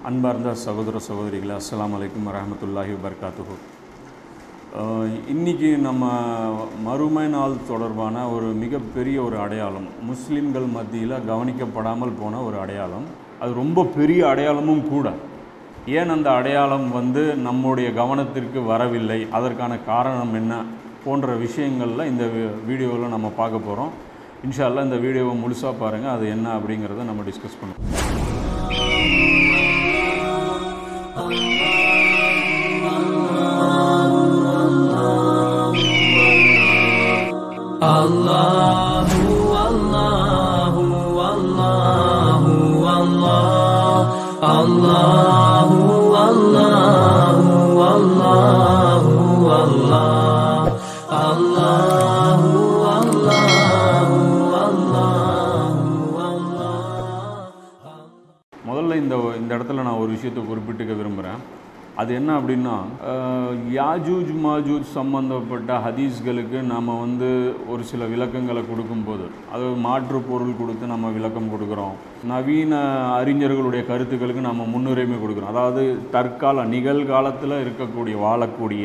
அன்பார்ந்த சகோதர சகோதரிகளே அஸ்ஸலாமு அலைக்கும் வரஹமத்துல்லாஹி வபர்காத்துஹு இன்றைக்கி நம்ம மறுமை நாள் தொடர்பான ஒரு மிகப்பெரிய ஒரு அடையாளம் முஸ்லிம்கள் மத்தியில் கவனிக்கப்படாமல் போன ஒரு அடையாளம் அது ரொம்ப பெரிய அடையாளமும் கூட ஏன் அந்த அடையாளம் வந்து நம்முடைய கவனத்திற்கு வரவில்லை அதற்கான காரணம் என்ன போன்ற விஷயங்களில் இந்த வீடியோவில் நம்ம பார்க்க போகிறோம் இன்ஷா அல்லாஹ் இந்த வீடியோவை முழுசாக பாருங்கள் அது என்ன அப்படிங்கிறத நம்ம டிஸ்கஸ் பண்ணுவோம் الله الله الله الله الله الله الله الله الله முதல்ல இந்த இந்த இடத்துல நான் ஒரு விஷயத்தை குறிப்பிட்டுக்க விரும்புகிறேன் அது என்ன அப்படின்னா அஹ், யாஜூஜ் மாஜூஜ் சம்பந்தப்பட்ட ஹதீஸ்களுக்கு நாம் வந்து ஒரு சில விளக்கங்களை கொடுக்கும்போது அது மாற்று பொருள் கொடுத்து நம்ம விளக்கம் கொடுக்குறோம் நவீன அறிஞர்களுடைய கருத்துக்களுக்கு நம்ம முன்னுரிமை கொடுக்குறோம் அதாவது தற்கால நிகழ்காலத்தில் இருக்கக்கூடிய வாழக்கூடிய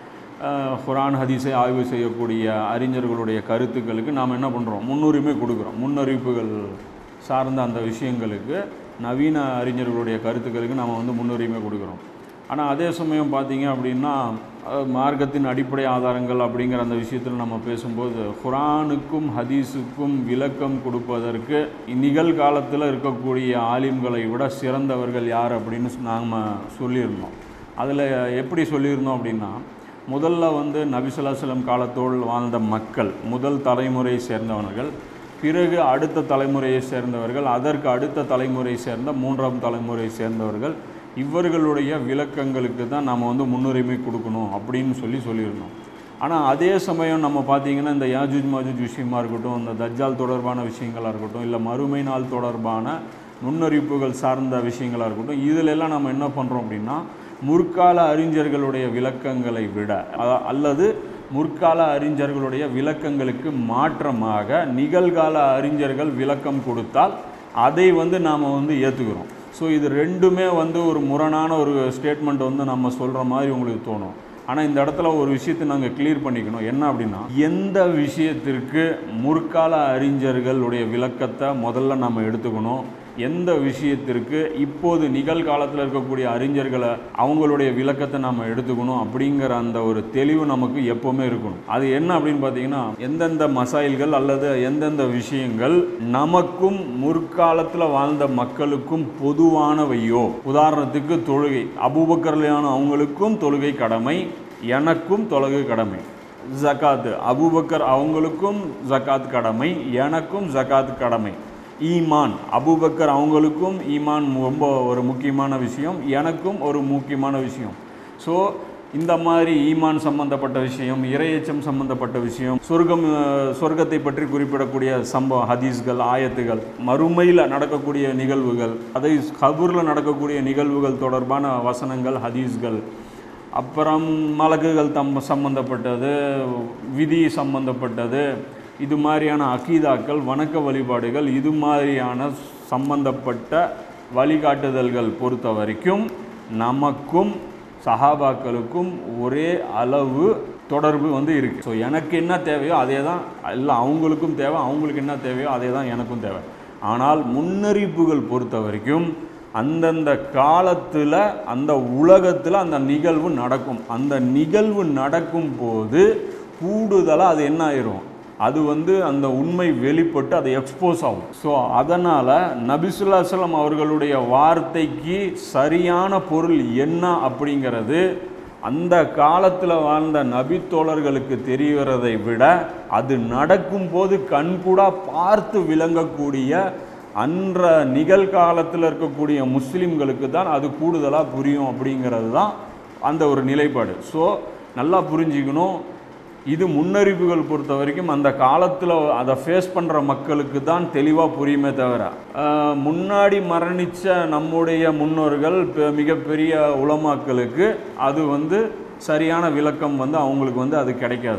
அஹ், குர்ஆன் ஹதீஸை ஆய்வு செய்யக்கூடிய அறிஞர்களுடைய கருத்துக்களுக்கு நாம் என்ன பண்ணுறோம் முன்னுரிமை கொடுக்குறோம் முன்னறிவிப்புகள் சார்ந்த அந்த விஷயங்களுக்கு நவீன அறிஞர்களுடைய கருத்துக்களுக்கு நாம் வந்து முன்னுரிமை கொடுக்குறோம் ஆனால் அதே சமயம் பார்த்தீங்க அப்படின்னா அஹ், மார்க்கத்தின் அடிப்படை ஆதாரங்கள் அப்படிங்கிற அந்த விஷயத்தில் நம்ம பேசும்போது குரானுக்கும் ஹதீஸுக்கும் விளக்கம் கொடுப்பதற்கு நிகழ்காலத்தில் இருக்கக்கூடிய ஆலிம்களை விட சிறந்தவர்கள் யார் அப்படின்னு நாம் சொல்லியிருந்தோம் அதில் எப்படி சொல்லியிருந்தோம் அப்படின்னா முதல்ல வந்து நபிசுல்லாஸ்லம் காலத்தோடு வாழ்ந்த மக்கள் முதல் தலைமுறையை சேர்ந்தவர்கள் பிறகு அடுத்த தலைமுறையை சேர்ந்தவர்கள் அதற்கு அடுத்த தலைமுறையை சேர்ந்த மூன்றாம் தலைமுறையை சேர்ந்தவர்கள் இவர்களுடைய விளக்கங்களுக்கு தான் நம்ம வந்து முன்னுரிமை கொடுக்கணும் அப்படின்னு சொல்லி சொல்லியிருந்தோம் ஆனால் அதே சமயம் நம்ம பார்த்தீங்கன்னா இந்த யாஜூஜ் மாஜூஜ் விஷயமா இருக்கட்டும் இந்த தஜ்ஜால் தொடர்பான விஷயங்களாக இருக்கட்டும் இல்லை மறுமை நாள் தொடர்பான முன்னறிவிப்புகள் சார்ந்த விஷயங்களாக இருக்கட்டும் இதில் எல்லாம் நம்ம என்ன பண்ணுறோம் அப்படின்னா முற்கால அறிஞர்களுடைய விளக்கங்களை விட அ- அல்லது முற்கால அறிஞர்களுடைய விளக்கங்களுக்கு மாற்றமாக நிகழ்கால அறிஞர்கள் விளக்கம் கொடுத்தால் அதை வந்து நாம் வந்து ஏற்றுக்கிறோம் ஸோ இது ரெண்டுமே வந்து ஒரு முரணான ஒரு ஸ்டேட்மெண்ட் வந்து நம்ம சொல்கிற மாதிரி உங்களுக்கு தோணும் ஆனால் இந்த இடத்துல ஒரு விஷயத்தை நாங்கள் கிளியர் பண்ணிக்கணும் என்ன அப்படின்னா எந்த விஷயத்திற்கு முற்கால அறிஞர்களுடைய விளக்கத்தை முதல்ல நம்ம எடுத்துக்கணும் எந்த விஷயத்திற்கு இப்போது நிகழ்காலத்தில் இருக்கக்கூடிய அறிஞர்களை அவங்களுடைய விளக்கத்தை நம்ம எடுத்துக்கணும் அப்படிங்கிற அந்த ஒரு தெளிவு நமக்கு எப்போவுமே இருக்கணும் அது என்ன அப்படின்னு பார்த்தீங்கன்னா எந்தெந்த மசாயில்கள் அல்லது எந்தெந்த விஷயங்கள் நமக்கும் முற்காலத்தில் வாழ்ந்த மக்களுக்கும் பொதுவானவையோ உதாரணத்துக்கு தொழுகை அபூபக்கர்லையான அவங்களுக்கும் தொழுகை கடமை எனக்கும் தொழுகை கடமை ஜகாத் அபூபக்கர் அவங்களுக்கும் ஜகாத் கடமை எனக்கும் ஜகாத் கடமை ஈமான் அபூபக்கர் அவங்களுக்கும் ஈமான் ரொம்ப ஒரு முக்கியமான விஷயம் எனக்கும் ஒரு முக்கியமான விஷயம் ஸோ இந்த மாதிரி ஈமான் சம்பந்தப்பட்ட விஷயம் இரையச்சம் சம்பந்தப்பட்ட விஷயம் சொர்க்கம் அஹ், சொர்க்கத்தை பற்றி குறிப்பிடக்கூடிய சம்பவம் ஹதீஸ்கள் ஆயத்துகள் மறுமையில் நடக்கக்கூடிய நிகழ்வுகள் அதை கபூரில் நடக்கக்கூடிய நிகழ்வுகள் தொடர்பான வசனங்கள் ஹதீஸ்கள் அப்புறம் மலக்குகள் தம் சம்பந்தப்பட்டது விதி சம்பந்தப்பட்டது இது மாதிரியான அகீதாக்கள் வணக்க வழிபாடுகள் இது மாதிரியான சம்பந்தப்பட்ட வழிகாட்டுதல்கள் பொறுத்த வரைக்கும் நமக்கும் சஹாபாக்களுக்கும் ஒரே அளவு தொடர்பு வந்து இருக்குது ஸோ எனக்கு என்ன தேவையோ அதே தான் இல்லை அவங்களுக்கும் தேவை அவங்களுக்கு என்ன தேவையோ அதே தான் எனக்கும் தேவை ஆனால் முன்னறிவிப்புகள் பொறுத்த வரைக்கும் அந்தந்த காலத்தில் அந்த உலகத்தில் அந்த நிகழ்வு நடக்கும் அந்த நிகழ்வு நடக்கும் போது கூடுதலாக அது என்ன ஆயிரும் அது வந்து அந்த உண்மை வெளிப்பட்டு அது எக்ஸ்போஸ் ஆகும் ஸோ அதனால் நபிசுல்லாஸ்லம் அவர்களுடைய வார்த்தைக்கு சரியான பொருள் என்ன அப்படிங்கிறது அந்த காலத்தில் வாழ்ந்த நபித்தோழர்களுக்கு தெரிகிறதை விட அது நடக்கும்போது கண்கூடா பார்த்து விளங்கக்கூடிய அன்ற நிகழ்காலத்தில் இருக்கக்கூடிய முஸ்லீம்களுக்கு தான் அது கூடுதலாக புரியும் அப்படிங்கிறது தான் அந்த ஒரு நிலைப்பாடு ஸோ நல்லா புரிஞ்சுக்கணும் இது முன்னறிவுகள் பொறுத்த வரைக்கும் அந்த காலத்தில் அதை ஃபேஸ் பண்ணுற மக்களுக்கு தான் தெளிவாக புரியுமே தவிர ஆஹ், முன்னாடி மரணித்த நம்முடைய முன்னோர்கள் பெ- மிகப்பெரிய உலமாக்களுக்கு அது வந்து சரியான விளக்கம் வந்து அவங்களுக்கு வந்து அது கிடைக்காது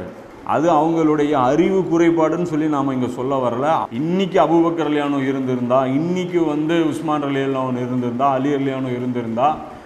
அது அவங்களுடைய அறிவு குறைபாடுன்னு சொல்லி நாம் இங்கே சொல்ல வரல இன்னைக்கு அபூபக்கர் அலியானோ இருந்திருந்தா இன்னைக்கு வந்து உஸ்மான் அலியானோ இருந்திருந்தா அலி அலியானோ இருந்திருந்தா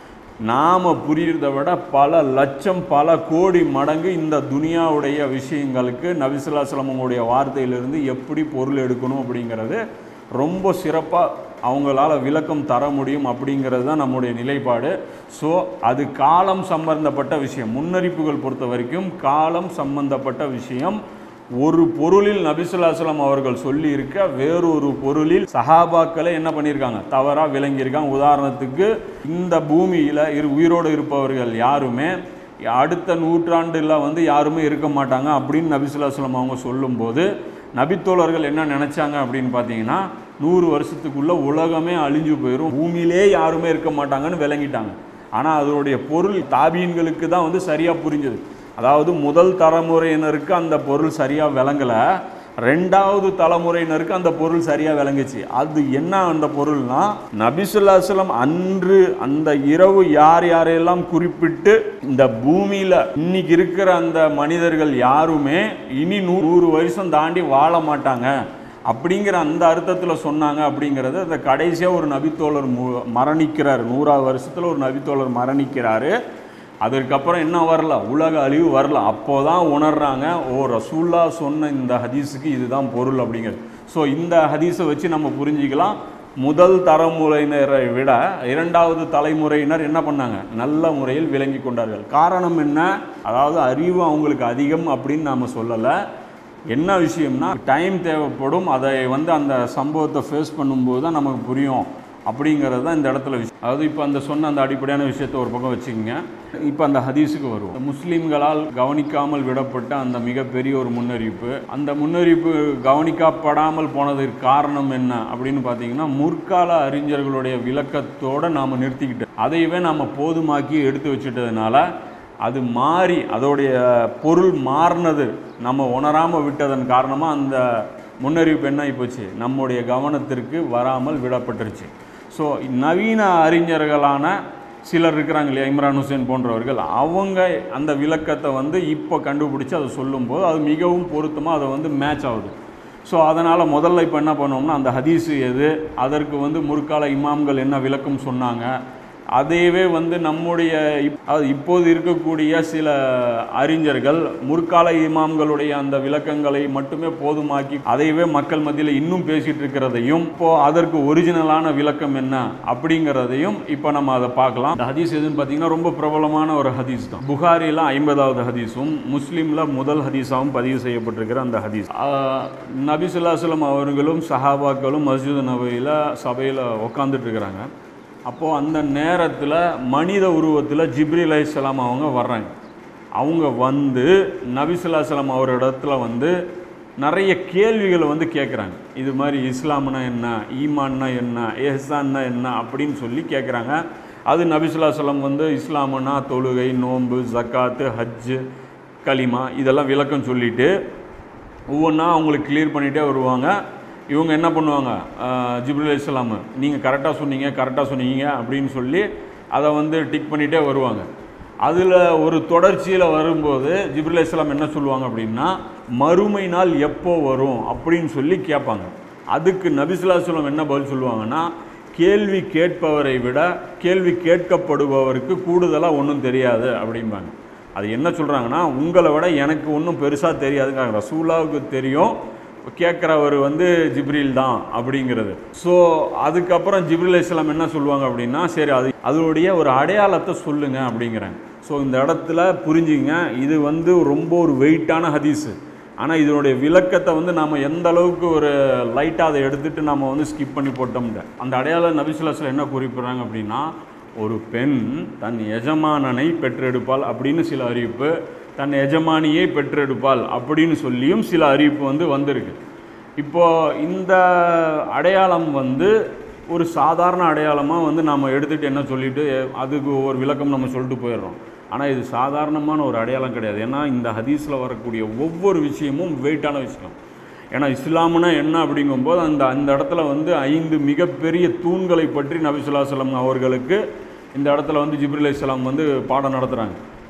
நாம் புரியுறதை விட பல லட்சம் பல கோடி மடங்கு இந்த துனியாவுடைய விஷயங்களுக்கு நபிசுல்லாஸ்லமங்களுடைய வார்த்தையிலிருந்து எப்படி பொருள் எடுக்கணும் அப்படிங்கிறது ரொம்ப சிறப்பாக அவங்களால விளக்கம் தர முடியும் அப்படிங்கிறது தான் நம்முடைய நிலைப்பாடு ஸோ அது காலம் சம்பந்தப்பட்ட விஷயம் முன்னறிப்புகள் பொறுத்த வரைக்கும் காலம் சம்பந்தப்பட்ட விஷயம் ஒரு பொருளில் நபிசுல்லாஸ்லாம் அவர்கள் சொல்லி இருக்க வேறொரு பொருளில் சஹாபாக்களை என்ன பண்ணியிருக்காங்க தவறாக விளங்கியிருக்காங்க உதாரணத்துக்கு இந்த பூமியில் இரு உயிரோடு இருப்பவர்கள் யாருமே அடுத்த நூற்றாண்டில் வந்து யாருமே இருக்க மாட்டாங்க அப்படின்னு நபிசுல்லாஸ்லாம் அவங்க சொல்லும்போது நபித்தோழர்கள் என்ன நினச்சாங்க அப்படின்னு பார்த்தீங்கன்னா நூறு வருஷத்துக்குள்ள உலகமே அழிஞ்சு போயிடும் பூமியிலே யாருமே இருக்க மாட்டாங்கன்னு விளங்கிட்டாங்க ஆனால் அதனுடைய பொருள் தாபீன்களுக்கு தான் வந்து சரியாக புரிஞ்சது அதாவது முதல் தலைமுறையினருக்கு அந்த பொருள் சரியாக விளங்கலை ரெண்டாவது தலைமுறையினருக்கு அந்த பொருள் சரியாக விளங்குச்சு அது என்ன அந்த பொருள்னா நபிசுல்லாஸ்லம் அன்று அந்த இரவு யார் யாரையெல்லாம் குறிப்பிட்டு இந்த பூமியில் இன்னைக்கு இருக்கிற அந்த மனிதர்கள் யாருமே இனி நூறு வருஷம் தாண்டி வாழ மாட்டாங்க அப்படிங்கிற அந்த அர்த்தத்தில் சொன்னாங்க அப்படிங்கிறது அந்த கடைசியாக ஒரு நபித்தோழர் மு மரணிக்கிறார் நூறாவது வருஷத்தில் ஒரு நபித்தோழர் மரணிக்கிறாரு அதற்கப்புறம் என்ன வரல உலக அழிவு வரல அப்போ தான் உணர்றாங்க ஓ ரசூல்லா சொன்ன இந்த ஹதீஸுக்கு இதுதான் பொருள் அப்படிங்கிறது ஸோ இந்த ஹதீஸை வச்சு நம்ம புரிஞ்சிக்கலாம் முதல் தலைமுறையினரை விட இரண்டாவது தலைமுறையினர் என்ன பண்ணாங்க நல்ல முறையில் விளங்கி கொண்டார்கள் காரணம் என்ன அதாவது அறிவு அவங்களுக்கு அதிகம் அப்படின்னு நாம் சொல்லலை என்ன விஷயம்னா டைம் தேவைப்படும் அதை வந்து அந்த சம்பவத்தை ஃபேஸ் பண்ணும்போது தான் நமக்கு புரியும் அப்படிங்கிறது தான் இந்த இடத்துல விஷயம் அதாவது இப்போ அந்த சொன்ன அந்த அடிப்படையான விஷயத்தை ஒரு பக்கம் வச்சுக்கோங்க இப்போ அந்த ஹதீஸுக்கு வருவோம் முஸ்லீம்களால் கவனிக்காமல் விடப்பட்ட அந்த மிகப்பெரிய ஒரு முன்னறிவிப்பு அந்த முன்னறிவிப்பு கவனிக்கப்படாமல் போனதற்கு காரணம் என்ன அப்படின்னு பார்த்தீங்கன்னா முற்கால அறிஞர்களுடைய விளக்கத்தோடு நாம் நிறுத்திக்கிட்டு அதையவே நாம் போதுமாக்கி எடுத்து வச்சுட்டதுனால அது மாறி அதோடைய பொருள் மாறினது நம்ம உணராமல் விட்டதன் காரணமாக அந்த முன்னறிவிப்பு என்ன ஆகிப்போச்சு நம்முடைய கவனத்திற்கு வராமல் விடப்பட்டுருச்சு ஸோ நவீன அறிஞர்களான சிலர் இருக்கிறாங்க இல்லையா இம்ரான் ஹுசேன் போன்றவர்கள் அவங்க அந்த விளக்கத்தை வந்து இப்போ கண்டுபிடிச்சி அதை சொல்லும்போது அது மிகவும் பொருத்தமாக அதை வந்து மேட்ச் ஆகுது ஸோ அதனால் முதல்ல இப்போ என்ன பண்ணோம்னா அந்த ஹதீஸு எது அதற்கு வந்து முற்கால இமாம்கள் என்ன விளக்கம் சொன்னாங்க அதையவே வந்து நம்முடைய இப் அது இப்போது இருக்கக்கூடிய சில அறிஞர்கள் முற்கால இமாம்களுடைய அந்த விளக்கங்களை மட்டுமே போதுமாக்கி அதையவே மக்கள் மத்தியில் இன்னும் பேசிட்டு இருக்கிறதையும் இப்போ அதற்கு ஒரிஜினலான விளக்கம் என்ன அப்படிங்கிறதையும் இப்போ நம்ம அதை பார்க்கலாம் இந்த ஹதீஸ் எதுன்னு பார்த்தீங்கன்னா ரொம்ப பிரபலமான ஒரு ஹதீஸ் தான் புகாரியில் ஐம்பதாவது ஹதீஸும் முஸ்லீமில் முதல் ஹதீஸாகவும் பதிவு செய்யப்பட்டிருக்கிற அந்த ஹதீஸ் நபிசுல்லாஸ்லம் அவர்களும் சஹாபாக்களும் மஸ்ஜித் நபையில் சபையில் உட்காந்துட்டு இருக்கிறாங்க அப்போது அந்த நேரத்தில் மனித உருவத்தில் ஜிப்ரி அலைஹிஸ்ஸலாம் அவங்க வர்றாங்க அவங்க வந்து நபிசுல்லாஸ்லாம் அவர் இடத்துல வந்து நிறைய கேள்விகளை வந்து கேட்குறாங்க இது மாதிரி இஸ்லாம்னா என்ன ஈமான்னா என்ன எஹ்சான்னா என்ன அப்படின்னு சொல்லி கேட்குறாங்க அது நபிசுல்லாஸ்லாம் வந்து இஸ்லாம்னா தொழுகை நோன்பு ஜக்காத்து ஹஜ்ஜு கலிமா இதெல்லாம் விளக்கம் சொல்லிட்டு ஒவ்வொன்றா அவங்களுக்கு கிளியர் பண்ணிகிட்டே வருவாங்க இவங்க என்ன பண்ணுவாங்க ஜிப்ரல் இஸ்லாம் நீங்கள் கரெக்டாக சொன்னீங்க கரெக்டாக சொன்னீங்க அப்படின்னு சொல்லி அதை வந்து டிக் பண்ணிகிட்டே வருவாங்க அதில் ஒரு தொடர்ச்சியில் வரும்போது ஜிப்ரல் இஸ்லாம் என்ன சொல்லுவாங்க அப்படின்னா மறுமை நாள் எப்போ வரும் அப்படின்னு சொல்லி கேட்பாங்க அதுக்கு நபிசுல்லாஸ்லம் என்ன பதில் சொல்லுவாங்கன்னா கேள்வி கேட்பவரை விட கேள்வி கேட்கப்படுபவருக்கு கூடுதலாக ஒன்றும் தெரியாது அப்படிம்பாங்க அது என்ன சொல்கிறாங்கன்னா உங்களை விட எனக்கு ஒன்றும் பெருசாக தெரியாதுங்க ரசூலாவுக்கு தெரியும் கேட்குறவர் வந்து ஜிப்ரீல் தான் அப்படிங்கிறது ஸோ அதுக்கப்புறம் ஜிப்ரில் இஸ்லாம் என்ன சொல்லுவாங்க அப்படின்னா சரி அது அதனுடைய ஒரு அடையாளத்தை சொல்லுங்க அப்படிங்கிறாங்க ஸோ இந்த இடத்துல புரிஞ்சுங்க இது வந்து ரொம்ப ஒரு வெயிட்டான ஹதீஸு ஆனால் இதனுடைய விளக்கத்தை வந்து நாம் எந்த அளவுக்கு ஒரு லைட்டாக அதை எடுத்துகிட்டு நம்ம வந்து ஸ்கிப் பண்ணி போட்டோம்ல அந்த அடையாள நபிசுல்லாஸ்ல என்ன குறிப்பிட்றாங்க அப்படின்னா ஒரு பெண் தன் எஜமானனை பெற்றெடுப்பாள் அப்படின்னு சில அறிவிப்பு தன் எஜமானியை பெற்றெடுப்பாள் அப்படின்னு சொல்லியும் சில அறிவிப்பு வந்து வந்திருக்கு இப்போது இந்த அடையாளம் வந்து ஒரு சாதாரண அடையாளமாக வந்து நம்ம எடுத்துகிட்டு என்ன சொல்லிட்டு அதுக்கு ஒரு விளக்கம் நம்ம சொல்லிட்டு போயிடுறோம் ஆனால் இது சாதாரணமான ஒரு அடையாளம் கிடையாது ஏன்னா இந்த ஹதீஸில் வரக்கூடிய ஒவ்வொரு விஷயமும் வெயிட்டான விஷயம் ஏன்னா இஸ்லாம்னா என்ன அப்படிங்கும்போது அந்த அந்த இடத்துல வந்து ஐந்து மிகப்பெரிய தூண்களை பற்றி நபிசுல்லா சொல்லம் அவர்களுக்கு இந்த இடத்துல வந்து ஜிப்ரில் இஸ்லாம் வந்து பாடம் நடத்துகிறாங்க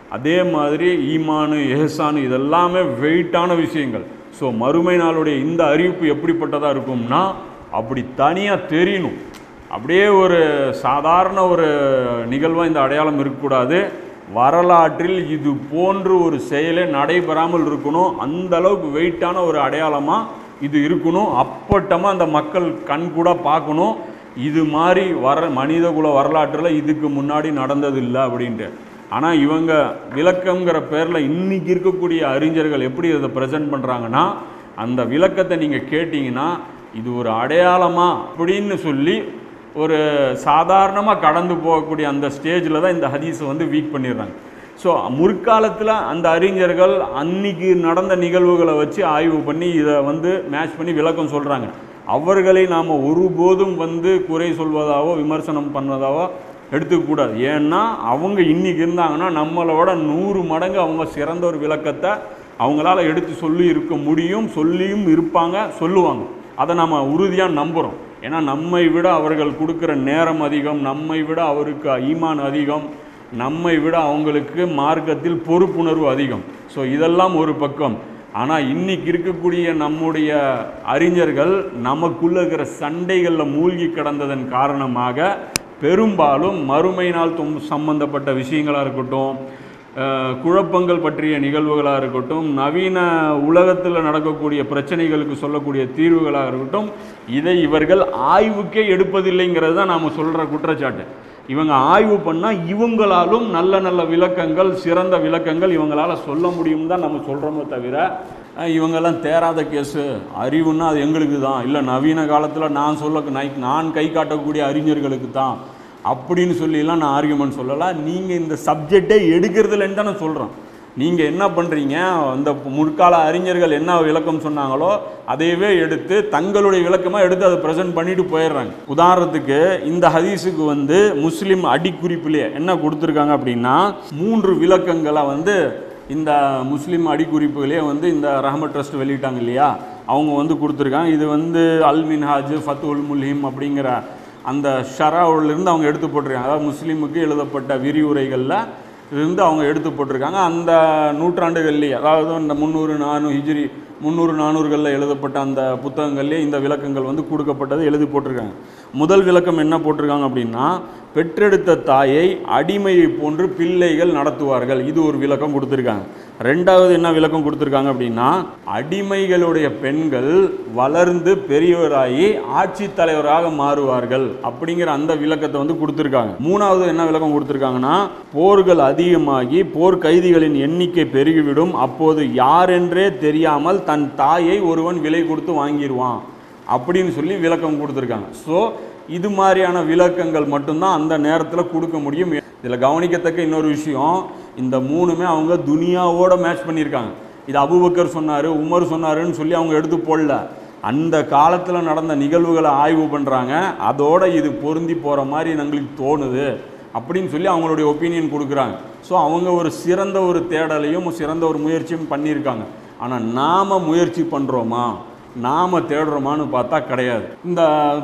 அதே மாதிரி ஈமானு எஹசானு இதெல்லாமே வெயிட்டான விஷயங்கள் ஸோ மறுமை நாளுடைய இந்த அறிவிப்பு எப்படிப்பட்டதாக இருக்கும்னா அப்படி தனியாக தெரியணும் அப்படியே ஒரு சாதாரண ஒரு நிகழ்வாக இந்த அடையாளம் இருக்கக்கூடாது வரலாற்றில் இது போன்று ஒரு செயலே நடைபெறாமல் இருக்கணும் அந்த அளவுக்கு வெயிட்டான ஒரு அடையாளமாக இது இருக்கணும் அப்பட்டமாக அந்த மக்கள் கண் கூட பார்க்கணும் இது மாதிரி வர மனிதகுல வரலாற்றில் இதுக்கு முன்னாடி நடந்ததில்லை அப்படின்ட்டு ஆனால் இவங்க விளக்கங்கிற பேரில் இன்னைக்கு இருக்கக்கூடிய அறிஞர்கள் எப்படி அதை ப்ரெசென்ட் பண்ணுறாங்கன்னா அந்த விளக்கத்தை நீங்கள் கேட்டிங்கன்னா இது ஒரு அடையாளமா அப்படின்னு சொல்லி ஒரு சாதாரணமாக கடந்து போகக்கூடிய அந்த ஸ்டேஜில் தான் இந்த ஹதீஸை வந்து வீக் பண்ணிடுறாங்க ஸோ முற்காலத்தில் அந்த அறிஞர்கள் அன்னைக்கு நடந்த நிகழ்வுகளை வச்சு ஆய்வு பண்ணி இதை வந்து மேட்ச் பண்ணி விளக்கம் சொல்கிறாங்க அவர்களை நாம் ஒருபோதும் வந்து குறை சொல்வதாவோ விமர்சனம் பண்ணதாவோ எடுத்துக்கக்கூடாது ஏன்னா அவங்க இன்னைக்கு இருந்தாங்கன்னா நம்மளோட நூறு மடங்கு அவங்க சிறந்த ஒரு விளக்கத்தை அவங்களால எடுத்து சொல்லி இருக்க முடியும் சொல்லியும் இருப்பாங்க சொல்லுவாங்க அதை நம்ம உறுதியாக நம்புகிறோம் ஏன்னா நம்மை விட அவர்கள் கொடுக்குற நேரம் அதிகம் நம்மை விட அவருக்கு ஈமான் அதிகம் நம்மை விட அவங்களுக்கு மார்க்கத்தில் பொறுப்புணர்வு அதிகம் ஸோ இதெல்லாம் ஒரு பக்கம் ஆனால் இன்னைக்கு இருக்கக்கூடிய நம்முடைய அறிஞர்கள் நமக்குள்ள இருக்கிற சண்டைகளில் மூழ்கி கிடந்ததன் காரணமாக பெரும்பாலும் மறுமை நாள் தொம் சம்பந்தப்பட்ட விஷயங்களாக இருக்கட்டும் அஹ், குழப்பங்கள் பற்றிய நிகழ்வுகளாக இருக்கட்டும் நவீன உலகத்தில் நடக்கக்கூடிய பிரச்சனைகளுக்கு சொல்லக்கூடிய தீர்வுகளாக இருக்கட்டும் இதை இவர்கள் ஆய்வுக்கே எடுப்பதில்லைங்கிறது தான் நாம் சொல்கிற குற்றச்சாட்டு இவங்க ஆய்வு பண்ணால் இவங்களாலும் நல்ல நல்ல விளக்கங்கள் சிறந்த விளக்கங்கள் இவங்களால் சொல்ல முடியும் தான் நம்ம சொல்கிறோமோ தவிர அஹ், இவங்கெல்லாம் தேராத கேஸு அறிவுன்னா அது எங்களுக்கு தான் இல்லை நவீன காலத்தில் நான் சொல்ல நான் நான் கை காட்டக்கூடிய அறிஞர்களுக்கு தான் அப்படின்னு சொல்லிலாம் நான் ஆர்கியூமெண்ட் சொல்லலாம் நீங்கள் இந்த சப்ஜெக்டே எடுக்கிறதுலன்னு தான் நான் சொல்கிறேன் நீங்கள் என்ன பண்ணுறீங்க அந்த முற்கால அறிஞர்கள் என்ன விளக்கம் சொன்னாங்களோ அதையவே எடுத்து தங்களுடைய விளக்கமாக எடுத்து அதை ப்ரெசென்ட் பண்ணிட்டு போயிடுறாங்க உதாரணத்துக்கு இந்த ஹதீஸுக்கு வந்து முஸ்லீம் அடிக்குறிப்பிலே என்ன கொடுத்துருக்காங்க அப்படின்னா மூன்று விளக்கங்களை வந்து இந்த முஸ்லீம் அடிக்குறிப்புகளே வந்து இந்த ரஹமத் ட்ரஸ்ட் வெளியிட்டாங்க இல்லையா அவங்க வந்து கொடுத்துருக்காங்க இது வந்து அல் மின்ஹாஜ் ஃபத்துல் முல்ஹிம் அப்படிங்கிற அந்த ஷராவிலிருந்து அவங்க எடுத்து போட்டிருக்காங்க அதாவது முஸ்லீமுக்கு எழுதப்பட்ட விரிவுரைகளில் இருந்து அவங்க எடுத்து போட்டிருக்காங்க அந்த நூற்றாண்டுகள்லேயே அதாவது இந்த முந்நூறு நானூறு ஹிஜ்ரி முந்நூறு நானூறுகளில் எழுதப்பட்ட அந்த புத்தகங்கள்லேயே இந்த விளக்கங்கள் வந்து கொடுக்கப்பட்டது எழுதி போட்டிருக்காங்க முதல் விளக்கம் என்ன போட்டிருக்காங்க அப்படின்னா பெற்றெடுத்த தாயை அடிமையை போன்று பிள்ளைகள் நடத்துவார்கள் இது ஒரு விளக்கம் கொடுத்துருக்காங்க ரெண்டாவது என்ன விளக்கம் கொடுத்துருக்காங்க அப்படின்னா அடிமைகளுடைய பெண்கள் வளர்ந்து பெரியவராகி ஆட்சி தலைவராக மாறுவார்கள் அப்படிங்கிற அந்த விளக்கத்தை வந்து கொடுத்துருக்காங்க மூணாவது என்ன விளக்கம் கொடுத்துருக்காங்கன்னா போர்கள் அதிகமாகி போர் கைதிகளின் எண்ணிக்கை பெருகிவிடும் அப்போது யாரென்றே தெரியாமல் தன் தாயை ஒருவன் விலை கொடுத்து வாங்கிடுவான் அப்படின்னு சொல்லி விளக்கம் கொடுத்துருக்காங்க ஸோ இது மாதிரியான விளக்கங்கள் மட்டும்தான் அந்த நேரத்தில் கொடுக்க முடியும் இதில் கவனிக்கத்தக்க இன்னொரு விஷயம் இந்த மூணுமே அவங்க துனியாவோட மேட்ச் பண்ணியிருக்காங்க இது அபுபக்கர் சொன்னார் உமர் சொன்னாருன்னு சொல்லி அவங்க எடுத்து போடல அந்த காலத்தில் நடந்த நிகழ்வுகளை ஆய்வு பண்ணுறாங்க அதோட இது பொருந்தி போகிற மாதிரி எங்களுக்கு தோணுது அப்படின்னு சொல்லி அவங்களுடைய ஒப்பீனியன் கொடுக்குறாங்க ஸோ அவங்க ஒரு சிறந்த ஒரு தேடலையும் சிறந்த ஒரு முயற்சியும் பண்ணியிருக்காங்க ஆனால் நாம் முயற்சி பண்ணுறோமா நாம் தேடுறோமான்னு பார்த்தா கிடையாது இந்த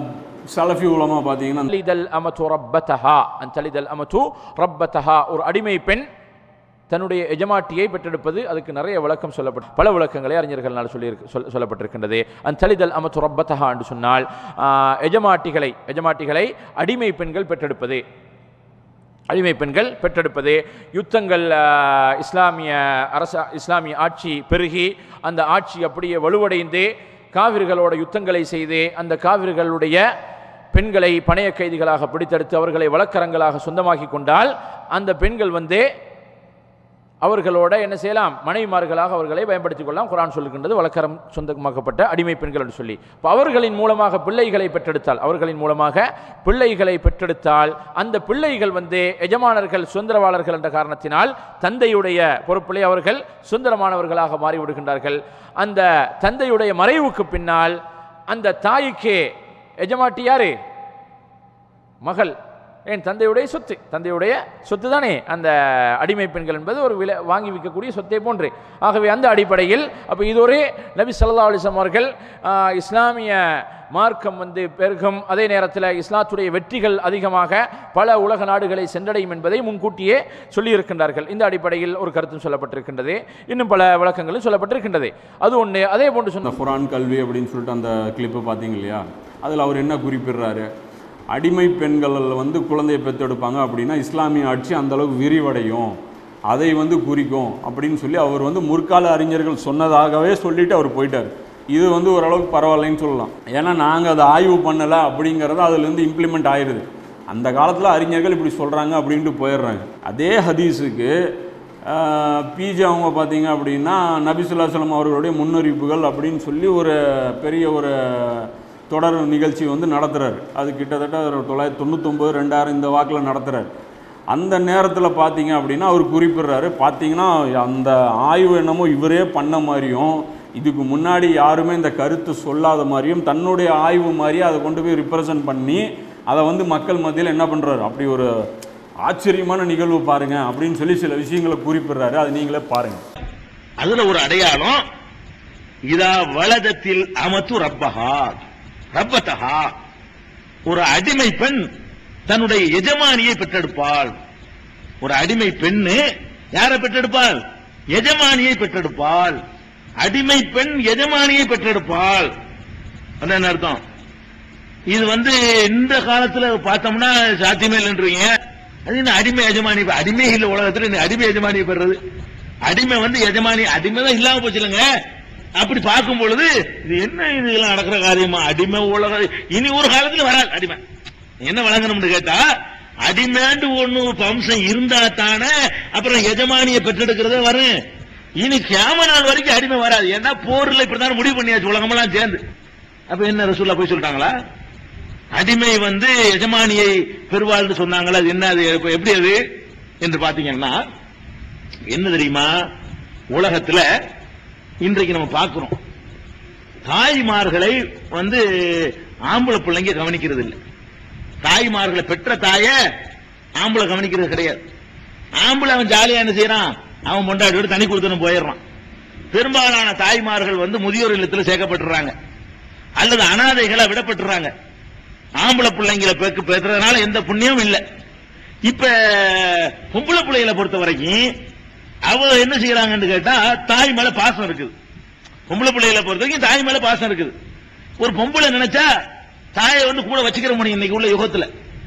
சலஃபி உலமா பார்த்தீங்கன்னா تلد الأمة ربتها أن تلد الأمة ربتها ஒரு அடிமை பெண் தன்னுடைய எஜமாட்டியை பெற்றெடுப்பது அதுக்கு நிறைய விளக்கம் சொல்லப்பட்டு பல விளக்கங்களை அறிஞர்களால் சொல்லி சொல் சொல்லப்பட்டிருக்கின்றது அன் தலிதல் அமத்து ரப்பத்தஹா என்று சொன்னால் ஆஹ், எஜமாட்டிகளை எஜமாட்டிகளை அடிமை பெண்கள் பெற்றெடுப்பது அடிமை பெண்கள் பெற்றெடுப்பது யுத்தங்கள் ஆஹ், இஸ்லாமிய அரச இஸ்லாமிய ஆட்சி பெருகி அந்த ஆட்சி அப்படியே வலுவடைந்து காவிர்களோட யுத்தங்களை செய்து அந்த காவிர்களுடைய பெண்களை பணைய கைதிகளாக பிடித்தெடுத்து அவர்களை வழக்கரங்களாக சொந்தமாக்கி கொண்டால் அந்த பெண்கள் வந்து அவர்களோட என்ன செய்யலாம் மனைவிமார்களாக அவர்களை பயன்படுத்திக் கொள்ளலாம் குரான் சொல்லுகின்றது வழக்கரம் சொந்தமாக்கப்பட்ட அடிமை பெண்கள் என்று சொல்லி இப்போ அவர்களின் மூலமாக பிள்ளைகளை பெற்றெடுத்தால் அவர்களின் மூலமாக பிள்ளைகளை பெற்றெடுத்தால் அந்த பிள்ளைகள் வந்து எஜமானர்கள் சுதந்திரவாளர்கள் என்ற காரணத்தினால் தந்தையுடைய பொறுப்பிலே அவர்கள் சுதந்திரமானவர்களாக மாறிவிடுகின்றார்கள் அந்த தந்தையுடைய மறைவுக்கு பின்னால் அந்த தாய்க்கு எஜமாட்டி யாரு மகள் என் தந்தையுடைய சொத்து தந்தையுடைய சொத்து தானே அந்த அடிமை பெண்கள் என்பது ஒரு விலை வாங்கி விற்கக்கூடிய சொத்தை போன்று ஆகவே அந்த அடிப்படையில் அப்போ இது ஒரு நபி ஸல்லல்லாஹு அலைஹி வஸல்லம் அவர்கள் ஆஹ், இஸ்லாமிய மார்க்கம் வந்து பெருகும் அதே நேரத்தில் இஸ்லாத்துடைய வெற்றிகள் அதிகமாக பல உலக நாடுகளை சென்றடையும் என்பதை முன்கூட்டியே சொல்லியிருக்கின்றார்கள் இந்த அடிப்படையில் ஒரு கருத்தும் சொல்லப்பட்டிருக்கின்றது இன்னும் பல விளக்கங்களும் சொல்லப்பட்டிருக்கின்றது அது ஒன்று அதே போன்று சொன்ன அந்த குரான் கல்வி அப்படின்னு சொல்லிட்டு அந்த கிளிப்பு பார்த்தீங்க இல்லையா அதில் அவர் என்ன குறிப்பிடுறாரு அடிமை பெண்கள் வந்து குழந்தையை பெற்றெடுப்பாங்க அப்படின்னா இஸ்லாமிய ஆட்சி அந்த அளவுக்கு விரிவடையும் அதை வந்து குறிக்கும் அப்படின்னு சொல்லி அவர் வந்து முற்கால அறிஞர்கள் சொன்னதாகவே சொல்லிட்டு அவர் போயிட்டார் இது வந்து ஓரளவுக்கு பரவாயில்லைன்னு சொல்லலாம் ஏன்னா நாங்கள் அதை ஆய்வு பண்ணலை அப்படிங்கிறது அதுலேருந்து இம்ப்ளிமெண்ட் ஆயிடுது அந்த காலத்தில் அறிஞர்கள் இப்படி சொல்கிறாங்க அப்படின்ட்டு போயிடுறாங்க அதே ஹதீஸுக்கு பிஜே அவங்க பார்த்தீங்க அப்படின்னா நபிசுல்லாஸ்லம் அவர்களுடைய முன்னறிவிப்புகள் அப்படின்னு சொல்லி ஒரு பெரிய ஒரு தொடர் நிகழ்ச்சி வந்து நடத்துகிறார் அது கிட்டத்தட்ட ஒரு தொள்ளாயிரத்தி தொண்ணூத்தொம்பது ரெண்டாயிரம் இந்த வாக்கில் நடத்துகிறார் அந்த நேரத்தில் பார்த்தீங்க அப்படின்னா அவர் குறிப்பிடுறாரு பார்த்தீங்கன்னா அந்த ஆய்வு என்னமோ இவரே பண்ண மாதிரியும் இதுக்கு முன்னாடி யாருமே இந்த கருத்து சொல்லாத மாதிரியும் தன்னுடைய ஆய்வு மாதிரியே அதை கொண்டு போய் ரிப்ரசன்ட் பண்ணி அதை வந்து மக்கள் மத்தியில் என்ன பண்ணுறாரு அப்படி ஒரு ஆச்சரியமான நிகழ்வு பாருங்க அப்படின்னு சொல்லி சில விஷயங்களை குறிப்பிடுறாரு அது நீங்களே பாருங்க அதுல ஒரு அடையாளம் இதா வலதத்தில் அமத்து ரப்பஹா ரப்பத்தஹா ஒரு அடிமை பெண் தன்னுடைய எஜமானியை பெற்றெடுப்பாள் ஒரு அடிமை பெண்ணு யாரை பெற்றெடுப்பாள் எஜமானியை பெற்றெடுப்பாள் அடிமை பெண் எஜமானியை பெற்றெடுப்பாள் அது என்ன அர்த்தம் இது வந்து இந்த காலத்துல பார்த்தோம்னா சாத்தியமே இல்லைன்றீங்க அது என்ன அடிமை எஜமானி இப்ப அடிமை இல்ல உலகத்துல இந்த அடிமை எஜமானியை பெறது அடிமை வந்து எஜமானி அடிமை தான் இல்லாம போச்சு இல்லைங்க அப்படி பார்க்கும் பொழுது இது என்ன இது எல்லாம் நடக்கிற காரியமா அடிமை உலக இனி ஒரு காலத்துல வராது அடிமை என்ன வழங்கணும்னு கேட்டா அடிமைண்டு ஒண்ணு வம்சம் இருந்தா தானே அப்புறம் எஜமானியை பெற்றெடுக்கிறதே வரும் இனி கேம நாள் வரைக்கும் அடிமை வராது ஏன்னா போர்ல இப்படிதான் முடிவு பண்ணியாச்சு உலகமெல்லாம் சேர்ந்து அப்ப என்ன ரசூல்லா போய் சொல்லிட்டாங்களா அடிமை வந்து எஜமானியை பெறுவாள்னு சொன்னாங்களா அது என்ன அது இப்ப எப்படி அது என்று பாத்தீங்கன்னா என்ன தெரியுமா உலகத்துல இன்றைக்கு நம்ம பார்க்கிறோம் தாய்மார்களை வந்து ஆம்பளை பிள்ளைங்க கவனிக்கிறது இல்லை தாய்மார்களை பெற்ற தாய ஆம்பளை கவனிக்கிறது கிடையாது ஆம்பளை அவன் ஜாலியா என்ன செய்யறான் அவன் பொண்டாட்டியோட தனி கொடுத்தனும் போயிடுறான் பெரும்பாலான தாய்மார்கள் வந்து முதியோர் இல்லத்துல சேர்க்கப்பட்டுறாங்க அல்லது அனாதைகளா விடப்பட்டுறாங்க ஆம்பளை பிள்ளைங்களை பெக்கு பெற்றதுனால எந்த புண்ணியமும் இல்ல இப்ப பொம்பளை பிள்ளைகளை பொறுத்த வரைக்கும் அவ என்ன செய்யறாங்கன்னு கேட்டா தாய் மேல பாசம் இருக்குது பொம்பளை பிள்ளைகளை பொறுத்த வரைக்கும் தாய் மேல பாசம் இருக்குது ஒரு பொம்பளை நினைச்சா தாயை வந்து கூட வச்சுக்கிற முடியும் இன்னைக்கு உள்ள யுகத்துல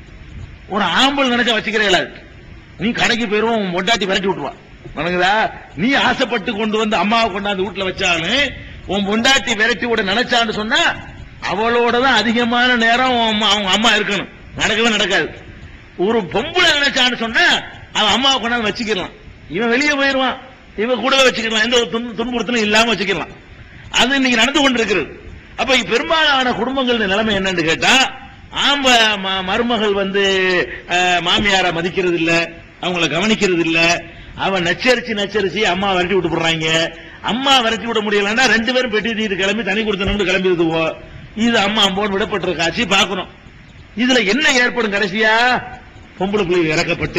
ஒரு ஆம்பளை நினைச்சா வச்சுக்கிற இயலாது நீ கடைக்கு போயிருவோம் உன் பொண்டாட்டி விரட்டி விட்டுருவா வணங்குதா நீ ஆசைப்பட்டு கொண்டு வந்து அம்மாவை கொண்டாந்து வீட்டுல வச்சாலும் உன் பொண்டாட்டி விரட்டி விட நினைச்சான்னு சொன்னா அவளோட தான் அதிகமான நேரம் உன் அம்மா- அவங்க அம்மா இருக்கணும் நடக்கவே நடக்காது ஒரு பொம்பளை நினைச்சான்னு சொன்னா அவன் அம்மாவை கொண்டாந்து வச்சுக்கலாம் இவன் வெளியே போயிருவான் இவன் கூடவே வச்சுக்கலாம் எந்த ஒரு துன்ப- துன்புறுத்தலும் இல்லாம வச்சுக்கலாம் அது இன்னைக்கு நடந்து கொண்டிருக்கிறது அப்ப இங்க பெரும்பாலான குடும்பங்கள் நிலைமை என்னன்னு கேட்டா ஆம்ப ம- மருமகள் வந்து அஹ், மாமியார மதிக்கிறது இல்ல அவங்கள கவனிக்கிறது இல்ல அவன் நச்சரிச்சு நச்சரிச்சு அம்மா விரட்டி விட்டு போடுறாங்க அம்மா விரட்டி விட முடியலன்னா ரெண்டு பேரும் பெட்டி தீட்டு கிளம்பி தனி கொடுத்தனு கிளம்பிடுதுவோ இது அம்மா அம்போன்னு விடப்பட்டிருக்க காட்சி பார்க்கணும் இதுல என்ன ஏற்படும் கடைசியா பொம்பளை பிள்ளைங்க இறக்கப்பட்டு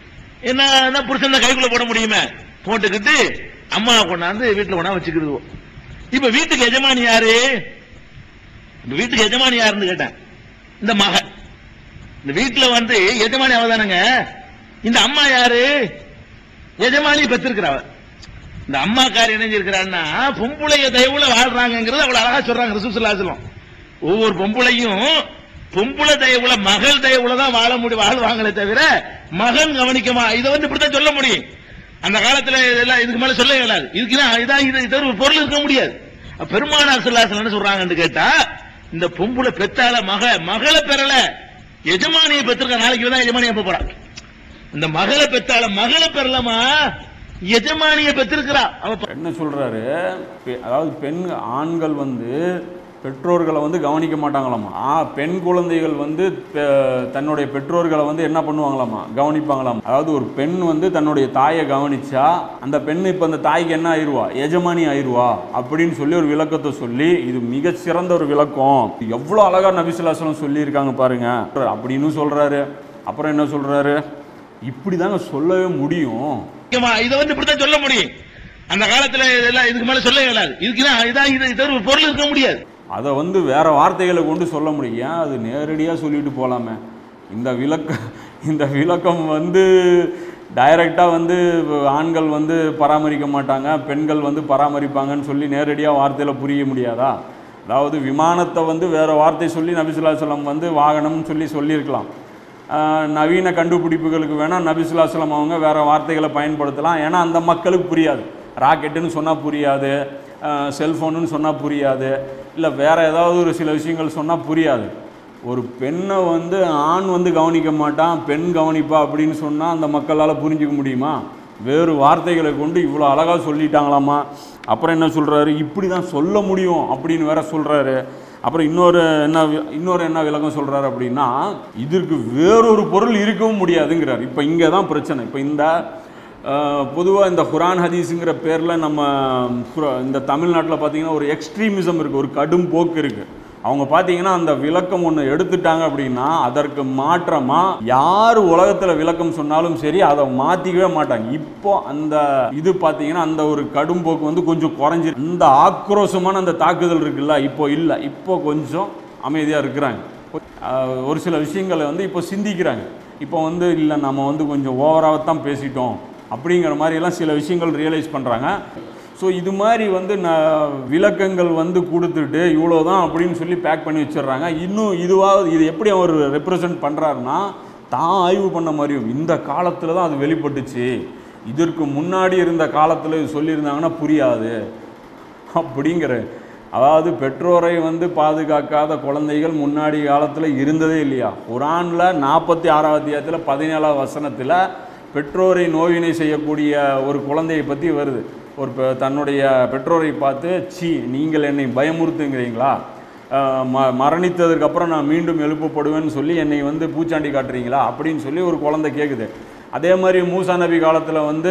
என்ன புருஷன் தான் கைக்குள்ள போட முடியுமே போட்டுக்கிட்டு அம்மா கொண்டாந்து வீட்டுல கொண்டா வச்சுக்கிடுவோம் இப்ப வீட்டுக்கு எஜமானி யாரு இந்த வீட்டுக்கு எஜமானி யாருன்னு கேட்டேன் இந்த மக இந்த வீட்டுல வந்து எஜமானி அவதானங்க இந்த அம்மா யாரு எஜமானி பெற்றிருக்கிறவ இந்த அம்மாக்காரி இணைஞ்சிருக்கிறான்னா பொம்பளைய தயவுல வாழ்றாங்கிறது அவ்வளவு அழகா சொல்றாங்க ரசூசுல்லாசலம் ஒவ்வொரு பொம்பளையும் பொம்பளை தயவுல மகள் தயவுல தான் வாழ முடியும் வாழ்வாங்களே தவிர மகன் கவனிக்கமா இதை வந்து இப்படித்தான் சொல்ல முடியும் அந்த காலத்துல இதெல்லாம் இதுக்கு மேல சொல்ல இயலாது இதுக்கு தான் இதான் இது இது ஒரு பொருள் இருக்க முடியாது அப்ப பெருமானார் சொல்லாசல் என்ன சொல்றாங்கன்னு கேட்டா இந்த பொம்பளை பெத்தால மக மகளை பெறல எஜமானியை பெற்றிருக்க நாளைக்கு தான் எஜமானியை எப்ப போறா இந்த மகளை பெத்தால மகளை பெறலமா எஜமானியை பெற்றிருக்கிறா அவ பெ- என்ன சொல்றாரு பெ- அதாவது பெண் ஆண்கள் வந்து பெற்றோர்களை வந்து கவனிக்க மாட்டாங்களாமா ஆ பெண் குழந்தைகள் வந்து பெ- தன்னுடைய பெற்றோர்களை வந்து என்ன பண்ணுவாங்களாமா கவனிப்பாங்களாமா அதாவது ஒரு பெண் வந்து தன்னுடைய தாயை கவனிச்சா அந்த பெண் இப்ப அந்த தாய்க்கு என்ன ஆயிருவா எஜமானி ஆயிருவா அப்படின்னு சொல்லி ஒரு விளக்கத்தை சொல்லி இது மிக சிறந்த ஒரு விளக்கம் எவ்வளவு அழகா நபிசுல்லாசலம் சொல்லி இருக்காங்க பாருங்க அப்படின்னு சொல்றாரு அப்புறம் என்ன சொல்றாரு இப்படி தாங்க சொல்லவே முடியும் முக்கியமா இதை வந்து இப்படித்தான் சொல்ல முடியும் அந்த காலத்துல இதெல்லாம் இதுக்கு மேல சொல்ல இயலாது இதுக்குதான் இதான் இது இது ஒரு பொருள் இருக்க முடியாது அதை வந்து வேற வார்த்தைகளை கொண்டு சொல்ல முடியும் ஏன் அது நேரடியாக சொல்லிட்டு போகலாமே இந்த விளக்க இந்த விளக்கம் வந்து டைரெக்டாக வந்து ஆண்கள் வந்து பராமரிக்க மாட்டாங்க பெண்கள் வந்து பராமரிப்பாங்கன்னு சொல்லி நேரடியாக வார்த்தையில் புரிய முடியாதா அதாவது விமானத்தை வந்து வேற வார்த்தை சொல்லி நபிசுல்லா சொல்லம் வந்து வாகனம்னு சொல்லி சொல்லியிருக்கலாம் ஆஹ் நவீன கண்டுபிடிப்புகளுக்கு வேணால் நபிசுல்லா சொல்லம் அவங்க வேற வார்த்தைகளை பயன்படுத்தலாம் ஏன்னா அந்த மக்களுக்கு புரியாது ராக்கெட்டுன்னு சொன்னால் புரியாது செல்ஃபோனுன்னு சொன்னால் புரியாது இல்லை வேற ஏதாவது ஒரு சில விஷயங்கள் சொன்னால் புரியாது ஒரு பெண்ணை வந்து ஆண் வந்து கவனிக்க மாட்டான் பெண் கவனிப்பா அப்படின்னு சொன்னால் அந்த மக்களால் புரிஞ்சுக்க முடியுமா வேறு வார்த்தைகளை கொண்டு இவ்வளோ அழகாக சொல்லிட்டாங்களாமா அப்புறம் என்ன சொல்கிறாரு இப்படி தான் சொல்ல முடியும் அப்படின்னு வேற சொல்கிறாரு அப்புறம் இன்னொரு என்ன வி- இன்னொரு என்ன விளக்கம் சொல்கிறாரு அப்படின்னா இதற்கு வேறொரு பொருள் இருக்கவும் முடியாதுங்கிறார் இப்போ இங்கே தான் பிரச்சனை இப்போ இந்த பொதுவாக இந்த குரான் ஹதீஸுங்கிற பேரில் நம்ம குர- இந்த தமிழ்நாட்டில் பார்த்தீங்கன்னா ஒரு எக்ஸ்ட்ரீமிசம் இருக்குது ஒரு கடும் போக்கு இருக்குது அவங்க பார்த்தீங்கன்னா அந்த விளக்கம் ஒன்று எடுத்துட்டாங்க அப்படின்னா அதற்கு மாற்றமாக யார் உலகத்தில் விளக்கம் சொன்னாலும் சரி அதை மாற்றிக்கவே மாட்டாங்க இப்போ அந்த இது பார்த்தீங்கன்னா அந்த ஒரு கடும் போக்கு வந்து கொஞ்சம் குறைஞ்சி இந்த ஆக்ரோஷமான அந்த தாக்குதல் இருக்குல்ல இப்போ இல்லை இப்போ கொஞ்சம் அமைதியாக இருக்கிறாங்க ஆஹ் ஒரு சில விஷயங்களை வந்து இப்போ சிந்திக்கிறாங்க இப்போ வந்து இல்லை நம்ம வந்து கொஞ்சம் ஓவராக தான் பேசிட்டோம் அப்படிங்கிற மாதிரி எல்லாம் சில விஷயங்கள் ரியலைஸ் பண்ணுறாங்க ஸோ இது மாதிரி வந்து நான் விளக்கங்கள் வந்து கொடுத்துட்டு இவ்வளோ தான் அப்படின்னு சொல்லி பேக் பண்ணி வச்சிடுறாங்க இன்னும் இதுவாக இது எப்படி அவர் ரெப்ரசன்ட் பண்ணுறாருன்னா தான் ஆய்வு பண்ண மாதிரியும் இந்த காலத்தில் தான் அது வெளிப்பட்டுச்சு இதற்கு முன்னாடி இருந்த காலத்தில் இது சொல்லியிருந்தாங்கன்னா புரியாது அப்படிங்கிற அதாவது பெற்றோரை வந்து பாதுகாக்காத குழந்தைகள் முன்னாடி காலத்தில் இருந்ததே இல்லையா குரானில் நாற்பத்தி ஆறாவது அத்தியாயத்தில் பதினேழாவது வசனத்தில் பெற்றோரை நோவினை செய்யக்கூடிய ஒரு குழந்தையை பற்றி வருது ஒரு பெ- தன்னுடைய பெற்றோரை பார்த்து சி நீங்கள் என்னை பயமுறுத்துங்கிறீங்களா அஹ் ம மரணித்ததுக்கு அப்புறம் நான் மீண்டும் எழுப்பப்படுவேன்னு சொல்லி என்னை வந்து பூச்சாண்டி காட்டுறீங்களா அப்படின்னு சொல்லி ஒரு குழந்தை கேட்குது அதே மாதிரி மூசா நபி காலத்தில் வந்து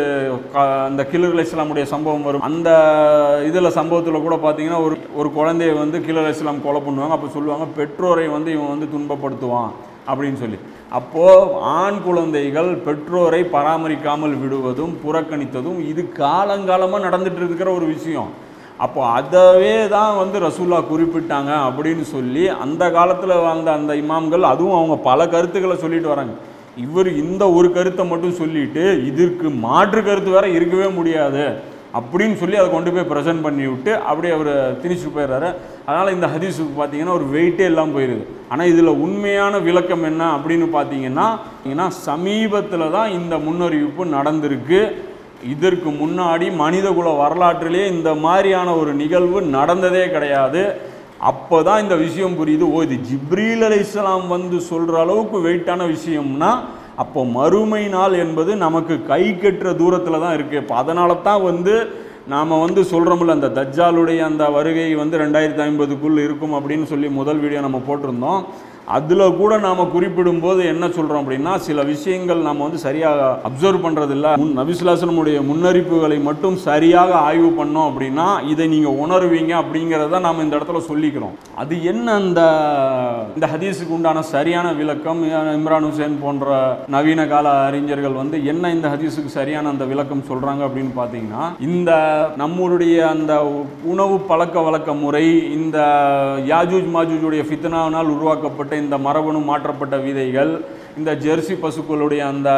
க- அந்த கிலர் இஸ்லாமுடைய சம்பவம் வரும் அந்த இதில் சம்பவத்தில் கூட பார்த்தீங்கன்னா ஒரு ஒரு குழந்தைய வந்து கிலர் இஸ்லாம் கொலை பண்ணுவாங்க அப்போ சொல்லுவாங்க பெற்றோரை வந்து இவன் வந்து துன்பப்படுத்துவான் அப்படின்னு சொல்லி அப்போது ஆண் குழந்தைகள் பெற்றோரை பராமரிக்காமல் விடுவதும் புறக்கணித்ததும் இது காலங்காலமாக நடந்துட்டு இருக்கிற ஒரு விஷயம் அப்போ அதவே தான் வந்து ரசூல்லா குறிப்பிட்டாங்க அப்படின்னு சொல்லி அந்த காலத்தில் வாழ்ந்த அந்த இமாம்கள் அதுவும் அவங்க பல கருத்துக்களை சொல்லிட்டு வராங்க இவர் இந்த ஒரு கருத்தை மட்டும் சொல்லிட்டு இதற்கு மாற்று கருத்து வேற இருக்கவே முடியாது அப்படின்னு சொல்லி அதை கொண்டு போய் ப்ரெசென்ட் பண்ணி விட்டு அப்படியே அவர் திணிச்சுட்டு போயிடுறாரு அதனால் இந்த ஹதீஸுக்கு பார்த்தீங்கன்னா ஒரு வெயிட்டே இல்லாமல் போயிடுது ஆனால் இதில் உண்மையான விளக்கம் என்ன அப்படின்னு பார்த்தீங்கன்னா பார்த்தீங்கன்னா சமீபத்தில் தான் இந்த முன்னறிவிப்பு நடந்திருக்கு இதற்கு முன்னாடி மனிதகுல வரலாற்றிலே இந்த மாதிரியான ஒரு நிகழ்வு நடந்ததே கிடையாது அப்போ தான் இந்த விஷயம் புரியுது ஓ இது ஜிப்ரீல் அலைஹிஸ்ஸலாம் வந்து சொல்கிற அளவுக்கு வெயிட்டான விஷயம்னா அப்போ மறுமை நாள் என்பது நமக்கு கை கெட்டுற தூரத்தில் தான் இருக்குது இப்போ அதனால தான் வந்து நாம் வந்து சொல்கிறோம்ல அந்த தஜ்ஜாலுடைய அந்த வருகை வந்து ரெண்டாயிரத்தி ஐம்பதுக்குள் இருக்கும் அப்படின்னு சொல்லி முதல் வீடியோ நம்ம போட்டிருந்தோம் அதில் கூட நாம் குறிப்பிடும்போது என்ன சொல்கிறோம் அப்படின்னா சில விஷயங்கள் நாம் வந்து சரியாக அப்சர்வ் பண்ணுறதில்ல முன் நபிசுலாசனமுடைய முன்னறிப்புகளை மட்டும் சரியாக ஆய்வு பண்ணோம் அப்படின்னா இதை நீங்கள் உணர்வீங்க அப்படிங்கிறத நாம் இந்த இடத்துல சொல்லிக்கிறோம் அது என்ன அந்த இந்த ஹதீஸுக்கு உண்டான சரியான விளக்கம் இம்ரான் ஹுசேன் போன்ற நவீன கால அறிஞர்கள் வந்து என்ன இந்த ஹதீஸுக்கு சரியான அந்த விளக்கம் சொல்கிறாங்க அப்படின்னு பார்த்தீங்கன்னா இந்த நம்மளுடைய அந்த உணவு பழக்க வழக்க முறை இந்த யாஜூஜ் மாஜூஜுடைய ஃபித்னாவினால் உருவாக்கப்பட்ட இந்த மரபணு மாற்றப்பட்ட விதைகள் இந்த ஜெர்சி பசுக்களுடைய அந்த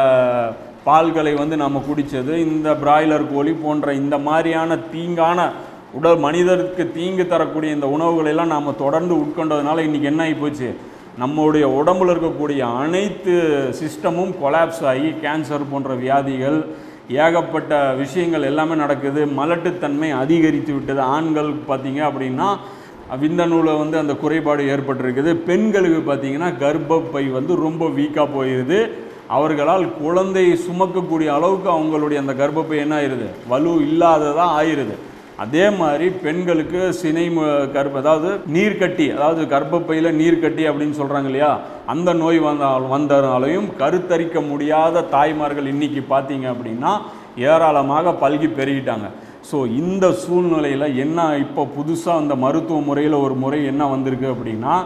பால்களை வந்து நம்ம குடித்தது இந்த பிராய்லர் கோழி போன்ற இந்த மாதிரியான தீங்கான உடல் மனிதருக்கு தீங்கு தரக்கூடிய இந்த உணவுகளை எல்லாம் நாம் தொடர்ந்து உட்கொண்டதுனால இன்றைக்கி என்ன ஆகி போச்சு நம்மளுடைய உடம்புல இருக்கக்கூடிய அனைத்து சிஸ்டமும் கொலாப்ஸ் ஆகி கேன்சர் போன்ற வியாதிகள் ஏகப்பட்ட விஷயங்கள் எல்லாமே நடக்குது மலட்டுத்தன்மை அதிகரித்து விட்டது ஆண்கள் பார்த்தீங்க அப்படின்னா விந்தணுவில் வந்து அந்த குறைபாடு ஏற்பட்டிருக்குது பெண்களுக்கு பார்த்தீங்கன்னா கர்ப்பப்பை வந்து ரொம்ப வீக்காக போயிடுது அவர்களால் குழந்தையை சுமக்கக்கூடிய அளவுக்கு அவங்களுடைய அந்த கர்ப்பப்பை என்ன ஆயிடுது வலு இல்லாததாக ஆயிடுது அதே மாதிரி பெண்களுக்கு சினை மு- கர்ப்ப அதாவது நீர்க்கட்டி அதாவது கர்ப்பப்பையில் நீர்க்கட்டி அப்படின்னு சொல்கிறாங்க இல்லையா அந்த நோய் வந்தால் வந்தனாலையும் கருத்தரிக்க முடியாத தாய்மார்கள் இன்னைக்கு பார்த்தீங்க அப்படின்னா ஏராளமாக பல்கி பெருகிட்டாங்க ஸோ இந்த சூழ்நிலையில் என்ன இப்போ புதுசாக அந்த மருத்துவ முறையில் ஒரு முறை என்ன வந்திருக்கு அப்படின்னா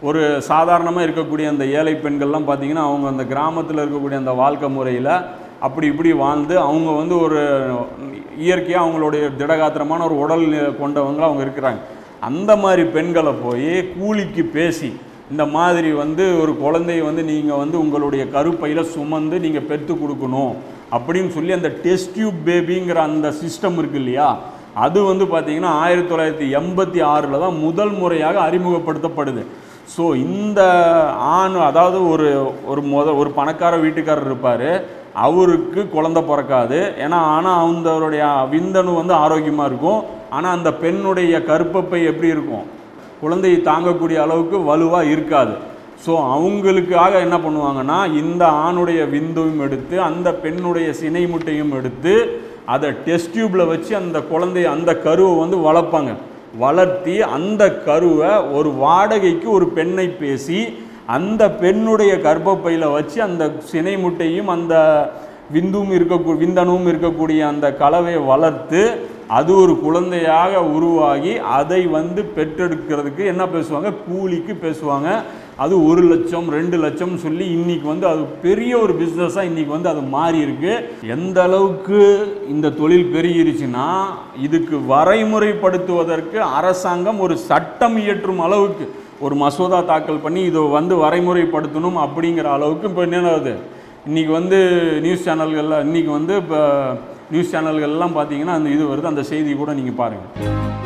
ஒரு சாதாரணமாக இருக்கக்கூடிய அந்த ஏழை பெண்கள்லாம் பார்த்தீங்கன்னா அவங்க அந்த கிராமத்தில் இருக்கக்கூடிய அந்த வாழ்க்கை முறையில் அப்படி இப்படி வாழ்ந்து அவங்க வந்து ஒரு இயற்கையாக அவங்களுடைய திடகாத்திரமான ஒரு உடல் கொண்டவங்க அவங்க இருக்கிறாங்க அந்த மாதிரி பெண்களை போய் கூலிக்கு பேசி இந்த மாதிரி வந்து ஒரு குழந்தைய வந்து நீங்கள் வந்து உங்களுடைய கருப்பையில் சுமந்து நீங்கள் பெற்று கொடுக்கணும் அப்படின்னு சொல்லி அந்த டெஸ்ட் டியூப் பேபிங்கிற அந்த சிஸ்டம் இருக்கு இல்லையா அது வந்து பார்த்தீங்கன்னா ஆயிரத்தி தொள்ளாயிரத்தி எண்பத்தி ஆறில் தான் முதல் முறையாக அறிமுகப்படுத்தப்படுது ஸோ இந்த ஆண் அதாவது ஒரு ஒரு முத ஒரு பணக்கார வீட்டுக்காரர் இருப்பார் அவருக்கு குழந்தை பிறக்காது ஏன்னா ஆனால் அவங்களுடைய விந்தணு வந்து ஆரோக்கியமாக இருக்கும் ஆனால் அந்த பெண்ணுடைய கருப்பப்பை எப்படி இருக்கும் குழந்தையை தாங்கக்கூடிய அளவுக்கு வலுவாக இருக்காது ஸோ அவங்களுக்காக என்ன பண்ணுவாங்கன்னா இந்த ஆணுடைய விந்துவும் எடுத்து அந்த பெண்ணுடைய சினை முட்டையும் எடுத்து அதை டெஸ்ட் டியூப்பில் வச்சு அந்த குழந்தைய அந்த கருவை வந்து வளர்ப்பாங்க வளர்த்தி அந்த கருவை ஒரு வாடகைக்கு ஒரு பெண்ணை பேசி அந்த பெண்ணுடைய கர்ப்பப்பையில் வச்சு அந்த சினை முட்டையும் அந்த விந்தும் இருக்க விந்தணுவும் இருக்கக்கூடிய அந்த கலவையை வளர்த்து அது ஒரு குழந்தையாக உருவாகி அதை வந்து பெற்றெடுக்கிறதுக்கு என்ன பேசுவாங்க கூலிக்கு பேசுவாங்க அது ஒரு லட்சம் ரெண்டு லட்சம் சொல்லி இன்னைக்கு வந்து அது பெரிய ஒரு பிஸ்னஸாக இன்னைக்கு வந்து அது மாறி இருக்கு எந்த அளவுக்கு இந்த தொழில் பெருகிருச்சுன்னா இதுக்கு வரைமுறைப்படுத்துவதற்கு அரசாங்கம் ஒரு சட்டம் இயற்றும் அளவுக்கு ஒரு மசோதா தாக்கல் பண்ணி இதை வந்து வரைமுறைப்படுத்தணும் அப்படிங்கிற அளவுக்கு இப்போ என்ன ஆகுது இன்னைக்கு வந்து நியூஸ் சேனல்களில் இன்னைக்கு வந்து இப்போ நியூஸ் சேனல்கள்லாம் பார்த்தீங்கன்னா அந்த இது வருது அந்த செய்தி கூட நீங்கள் பாருங்கள்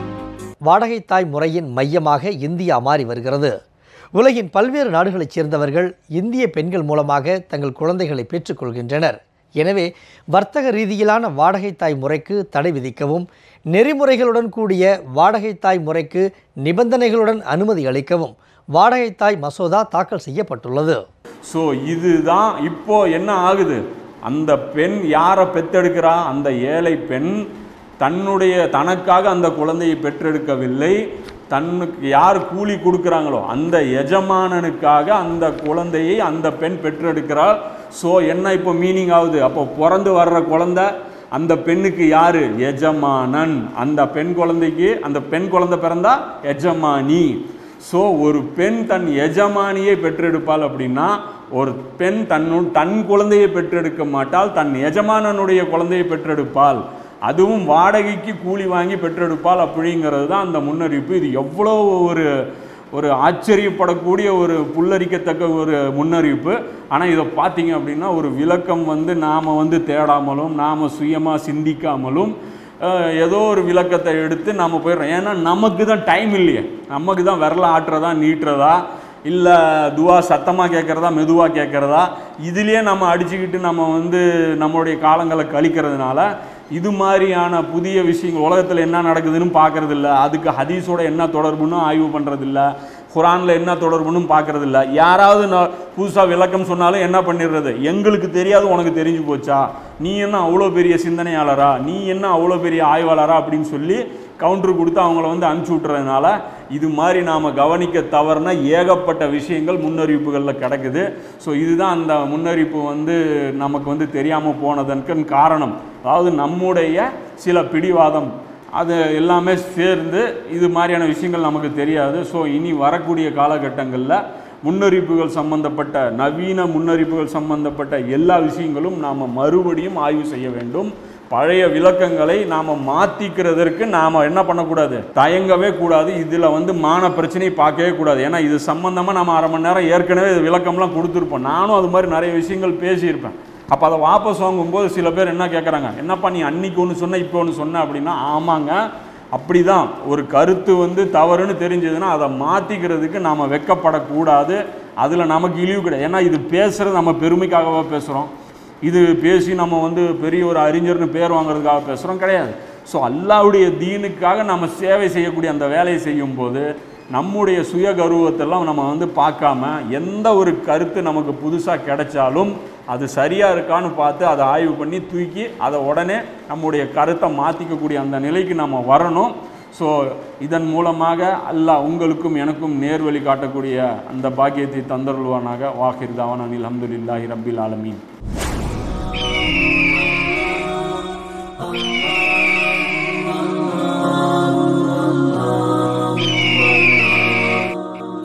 வாடகை தாய் முறையின் மையமாக இந்தியா மாறி வருகிறது உலகின் பல்வேறு நாடுகளைச் சேர்ந்தவர்கள் இந்திய பெண்கள் மூலமாக தங்கள் குழந்தைகளை பெற்றுக்கொள்கின்றனர் எனவே வர்த்தக ரீதியிலான வாடகை தாய் முறைக்கு தடை விதிக்கவும் நெறிமுறைகளுடன் கூடிய வாடகை தாய் முறைக்கு நிபந்தனைகளுடன் அனுமதி அளிக்கவும் வாடகை தாய் மசோதா தாக்கல் செய்யப்பட்டுள்ளது ஸோ இதுதான் இப்போ என்ன ஆகுது அந்த பெண் யாரை பெத்தெடுக்கிறா அந்த ஏழை பெண் தன்னுடைய தனக்காக அந்த குழந்தையை பெற்றெடுக்கவில்லை தன்னுக்கு யார் கூலி கொடுக்குறாங்களோ அந்த எஜமானனுக்காக அந்த குழந்தையை அந்த பெண் பெற்றெடுக்கிறாள் ஸோ என்ன இப்போ மீனிங் ஆகுது அப்போ பிறந்து வர்ற குழந்தை அந்த பெண்ணுக்கு யாரு எஜமானன் அந்த பெண் குழந்தைக்கு அந்த பெண் குழந்தை பிறந்தா எஜமானி ஸோ ஒரு பெண் தன் எஜமானியை பெற்றெடுப்பாள் அப்படின்னா ஒரு பெண் தன்னு தன் குழந்தையை பெற்றெடுக்க மாட்டாள் தன் எஜமானனுடைய குழந்தையை பெற்றெடுப்பாள் அதுவும் வாடகைக்கு கூலி வாங்கி பெற்றெடுப்பாள் அப்படிங்கிறது தான் அந்த முன்னறிவிப்பு இது எவ்வளோ ஒரு ஒரு ஆச்சரியப்படக்கூடிய ஒரு புல்லரிக்கத்தக்க ஒரு முன்னறிவிப்பு ஆனால் இதை பார்த்தீங்க அப்படின்னா ஒரு விளக்கம் வந்து நாம் வந்து தேடாமலும் நாம் சுயமாக சிந்திக்காமலும் அஹ், ஏதோ ஒரு விளக்கத்தை எடுத்து நாம் போயிடுறோம் ஏன்னா நமக்கு தான் டைம் இல்லையே நமக்கு தான் விரல ஆட்டுறதா நீட்டுறதா இல்லை துவா சத்தமாக கேட்குறதா மெதுவாக கேட்குறதா இதுலேயே நம்ம அடிச்சுக்கிட்டு நம்ம வந்து நம்மளுடைய காலங்களை கழிக்கிறதுனால இது மாதிரியான புதிய விஷயங்கள் உலகத்தில் என்ன நடக்குதுன்னு பார்க்கறதில்ல அதுக்கு ஹதீஸோட என்ன தொடர்புன்னு ஆய்வு பண்ணுறதில்ல குரானில் என்ன தொடர்புன்னு பார்க்கறதில்ல யாராவது நான் புதுசாக விளக்கம் சொன்னாலும் என்ன பண்ணிடுறது எங்களுக்கு தெரியாது உனக்கு தெரிஞ்சு போச்சா நீ என்ன அவ்வளோ பெரிய சிந்தனையாளரா நீ என்ன அவ்வளோ பெரிய ஆய்வாளரா அப்படின்னு சொல்லி கவுண்டர் கொடுத்து அவங்கள வந்து அனுப்பிச்சி விட்டுறதுனால இது மாதிரி நாம் கவனிக்க தவறுனா ஏகப்பட்ட விஷயங்கள் முன்னறிவிப்புகளில் கிடக்குது ஸோ இதுதான் அந்த முன்னறிவிப்பு வந்து நமக்கு வந்து தெரியாமல் போனதற்கு காரணம் அதாவது நம்முடைய சில பிடிவாதம் அது எல்லாமே சேர்ந்து இது மாதிரியான விஷயங்கள் நமக்கு தெரியாது ஸோ இனி வரக்கூடிய காலகட்டங்களில் முன்னறிவிப்புகள் சம்பந்தப்பட்ட நவீன முன்னறிவிப்புகள் சம்பந்தப்பட்ட எல்லா விஷயங்களும் நாம் மறுபடியும் ஆய்வு செய்ய வேண்டும் பழைய விளக்கங்களை நாம் மாற்றிக்கிறதற்கு நாம் என்ன பண்ணக்கூடாது தயங்கவே கூடாது இதில் வந்து மான பிரச்சனையை பார்க்கவே கூடாது ஏன்னா இது சம்மந்தமாக நம்ம அரை மணி நேரம் ஏற்கனவே இது விளக்கம்லாம் கொடுத்துருப்போம் நானும் அது மாதிரி நிறைய விஷயங்கள் பேசியிருப்பேன் அப்போ அதை வாபஸ் வாங்கும்போது சில பேர் என்ன கேட்குறாங்க என்னப்பா நீ அன்னைக்கு ஒன்று சொன்ன இப்போ ஒன்று சொன்ன அப்படின்னா ஆமாங்க அப்படிதான் ஒரு கருத்து வந்து தவறுன்னு தெரிஞ்சதுன்னா அதை மாற்றிக்கிறதுக்கு நாம் வெக்கப்படக்கூடாது அதில் நமக்கு இழிவு கிடையாது ஏன்னா இது பேசுகிறது நம்ம பெருமைக்காகவா பேசுகிறோம் இது பேசி நம்ம வந்து பெரிய ஒரு அறிஞர்னு பேர் வாங்குறதுக்காக பேசுகிறோம் கிடையாது ஸோ அல்லாவுடைய தீனுக்காக நம்ம சேவை செய்யக்கூடிய அந்த வேலையை செய்யும்போது நம்முடைய சுய கௌரவத்தெல்லாம் நம்ம வந்து பார்க்காம எந்த ஒரு கருத்து நமக்கு புதுசாக கிடைச்சாலும் அது சரியாக இருக்கான்னு பார்த்து அதை ஆய்வு பண்ணி தூக்கி அதை உடனே நம்முடைய கருத்தை மாற்றிக்கக்கூடிய அந்த நிலைக்கு நம்ம வரணும் ஸோ இதன் மூலமாக அல்லாஹ் உங்களுக்கும் எனக்கும் நேர்வழி காட்டக்கூடிய அந்த பாக்கியத்தை தந்தருள்வானாக வாஹிர் தாவான் அனில் அஹமதுல்லாஹி ரப்பில் ஆலமீன்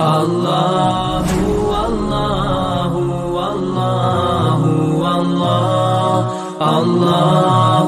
Allahu Allahu Allahu Allah Allah